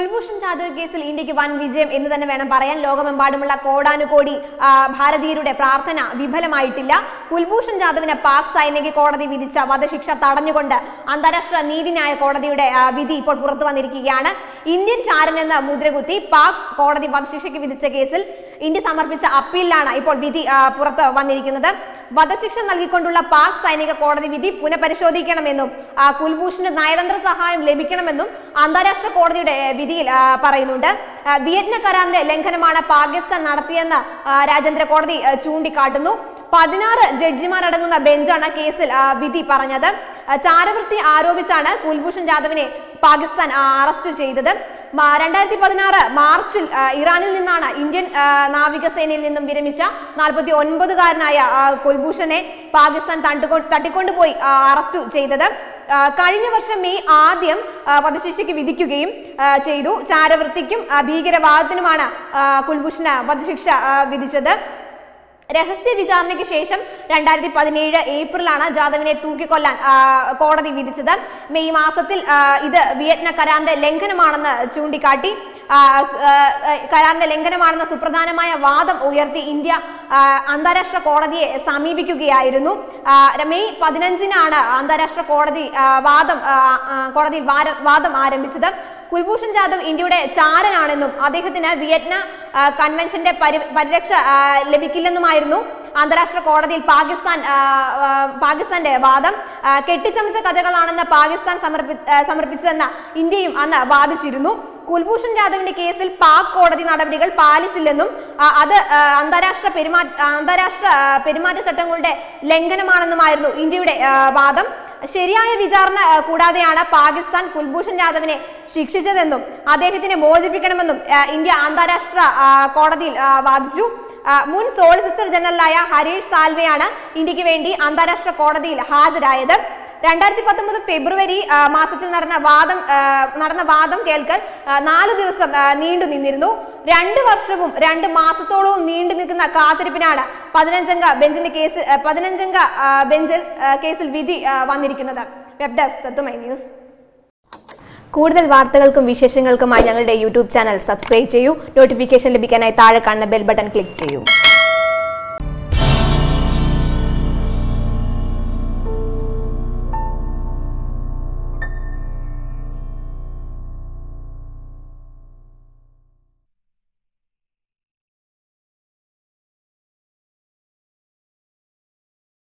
കുൽഭൂഷൺ ജാദവ് കേസിൽ ഇന്ത്യക്ക് വൻ വിജയം എന്ന് തന്നെ വേണം പറയാൻ ലോകമെമ്പാടുമുള്ള കോടാനുകോടി ആ, ഭാരതീയരുടെ പ്രാർത്ഥന വിഫലമായിട്ടില്ല കുൽഭൂഷൺ ജാദവിന് പാക് സൈനിക കോടതി വിധിച്ച വധശിക്ഷ തടഞ്ഞുകൊണ്ട് അന്താരാഷ്ട്ര നീതിന്യായ കോടതിയുടെ ആ, വിധി ഇപ്പോൾ പുറത്തു വന്നിരിക്കുകയാണ് ഇന്ത്യൻ ചാരൻ എന്ന മുദ്രകുത്തി പാക് കോടതി വധശിക്ഷയ്ക്ക് വിധിച്ച കേസിൽ ഇന്ത്യ സമർപ്പിച്ച അപ്പീലിലാണ് ഇപ്പോൾ വിധി ആ, പുറത്ത് വന്നിരിക്കുന്നത് വധശിക്ഷ നൽകിക്കൊണ്ടുള്ള പാക് സൈനിക കോടതി വിധി പുനഃപരിശോധിക്കണമെന്നും ആ, കുൽഭൂഷന് നയതന്ത്ര സഹായം ലഭിക്കണമെന്നും അന്താരാഷ്ട്ര കോടതിയുടെ ഏ, വിധിയിൽ ആ, പറയുന്നുണ്ട് ആ, വിയറ്റ്നാം കരാറിന്റെ ലംഘനമാണ് പാകിസ്ഥാൻ നടത്തിയെന്ന് ആ, രാജ്യാന്തര കോടതി ആ, ചൂണ്ടിക്കാട്ടുന്നു പതിനാറ് ജഡ്ജിമാരടങ്ങുന്ന ബെഞ്ചാണ് കേസിൽ ആ, വിധി പറഞ്ഞത് ആ, ചാരവൃത്തി ആരോപിച്ചാണ് കുൽഭൂഷൺ ജാദവിനെ പാകിസ്ഥാൻ ആ, അറസ്റ്റ് ചെയ്തത് മാ- രണ്ടായിരത്തി പതിനാറ് മാർച്ചിൽ ആ, ഇറാനിൽ നിന്നാണ് ഇന്ത്യൻ ആ, നാവികസേനയിൽ നിന്നും വിരമിച്ച നാൽപ്പത്തി ഒൻപതുകാരനായ കുൽഭൂഷനെ പാകിസ്ഥാൻ തണ്ടുകൊ- തട്ടിക്കൊണ്ടുപോയി ആ, അറസ്റ്റ് ചെയ്തത് ആ, കഴിഞ്ഞ വർഷം മെയ് ആദ്യം ആ, വധശിക്ഷയ്ക്ക് വിധിക്കുകയും ആ, ചെയ്തു ചാരവൃത്തിക്കും ആ, ഭീകരവാദത്തിനുമാണ് ആ, കുൽഭൂഷന് വധശിക്ഷ ആ, വിധിച്ചത് രഹസ്യ വിചാരണയ്ക്ക് ശേഷം രണ്ടായിരത്തി പതിനേഴ് ഏപ്രിലാണ് ജാദവിനെ തൂക്കിക്കൊല്ലാൻ ആ, കോടതി വിധിച്ചത് മെയ് മാസത്തിൽ ആ, ഇത് വിയറ്റ്നാം കരാറിന്റെ ലംഘനമാണെന്ന് ചൂണ്ടിക്കാട്ടി ആ, സ്- ആ, ആ, കരാറിന്റെ ലംഘനമാണെന്ന സുപ്രധാനമായ വാദം ഉയർത്തി ഇന്ത്യ ആ, അന്താരാഷ്ട്ര കോടതിയെ സമീപിക്കുകയായിരുന്നു ആ, മെയ് പതിനഞ്ചിനാണ് അന്താരാഷ്ട്ര കോടതി ആ, വാദം ആ, ആ, കോടതി വാര- വാദം ആരംഭിച്ചത് കുൽഭൂഷൺ ജാദവ് ഇന്ത്യയുടെ ചാരനാണെന്നും അദ്ദേഹത്തിന് വിയറ്റ്നാം ആ, കൺവെൻഷന്റെ പരി- പരിരക്ഷ ആ, ലഭിക്കില്ലെന്നുമായിരുന്നു അന്താരാഷ്ട്ര കോടതിയിൽ പാകിസ്ഥാൻ ആ, ആ, പാകിസ്ഥാന്റെ വാദം ആ, കെട്ടിച്ചമച്ച കഥകളാണെന്ന് പാകിസ്ഥാൻ സമർപ്പി ആ, സമർപ്പിച്ചതെന്ന് ഇന്ത്യയും അന്ന് വാദിച്ചിരുന്നു കുൽഭൂഷൺ ജാദവിന്റെ കേസിൽ പാക് കോടതി നടപടികൾ പാലിച്ചില്ലെന്നും ആ, അത് ആ, അന്താരാഷ്ട്ര പെരുമാറ്റ അന്താരാഷ്ട്ര ആ, പെരുമാറ്റച്ചട്ടങ്ങളുടെ ലംഘനമാണെന്നുമായിരുന്നു ഇന്ത്യയുടെ ആ, വാദം ശരിയായ വിചാരണ ആ, കൂടാതെയാണ് പാകിസ്ഥാൻ കുൽഭൂഷൺ ജാദവിനെ ശിക്ഷിച്ചതെന്നും അദ്ദേഹത്തിനെ മോചിപ്പിക്കണമെന്നും ആ, ഇന്ത്യ അന്താരാഷ്ട്ര ആ, കോടതിയിൽ ആ, വാദിച്ചു ആ, മുൻ സോളിസിറ്റർ ജനറലായ ഹരീഷ് സാൽവെയാണ് ഇന്ത്യക്ക് വേണ്ടി അന്താരാഷ്ട്ര കോടതിയിൽ ഹാജരായത് രണ്ടായിരത്തി പത്തൊമ്പത് ഫെബ്രുവരി ആ, മാസത്തിൽ നടന്ന വാദം ആ, നടന്ന വാദം കേൾക്കൽ ആ, നാല് ദിവസം ആ, നീണ്ടു നിന്നിരുന്നു രണ്ട് വർഷവും രണ്ട് മാസത്തോളവും നീണ്ടു നിൽക്കുന്ന കാത്തിരിപ്പിനാണ് പതിനഞ്ചംഗ ബെഞ്ചിന്റെ കേസ് ആ, പതിനഞ്ചംഗ ആ, ബെഞ്ചിൽ ആ, കേസിൽ വിധി ആ, വന്നിരിക്കുന്നത് വെബ് ഡെസ്ക് തത്തുമൈ ന്യൂസ് കൂടുതൽ വാർത്തകൾക്കും വിശേഷങ്ങൾക്കുമായി ഞങ്ങളുടെ യൂട്യൂബ് ചാനൽ സബ്സ്ക്രൈബ് ചെയ്യൂ നോട്ടിഫിക്കേഷൻ ലഭിക്കാനായി താഴെ കാണുന്ന ബെൽ ബട്ടൺ ക്ലിക്ക് ചെയ്യൂ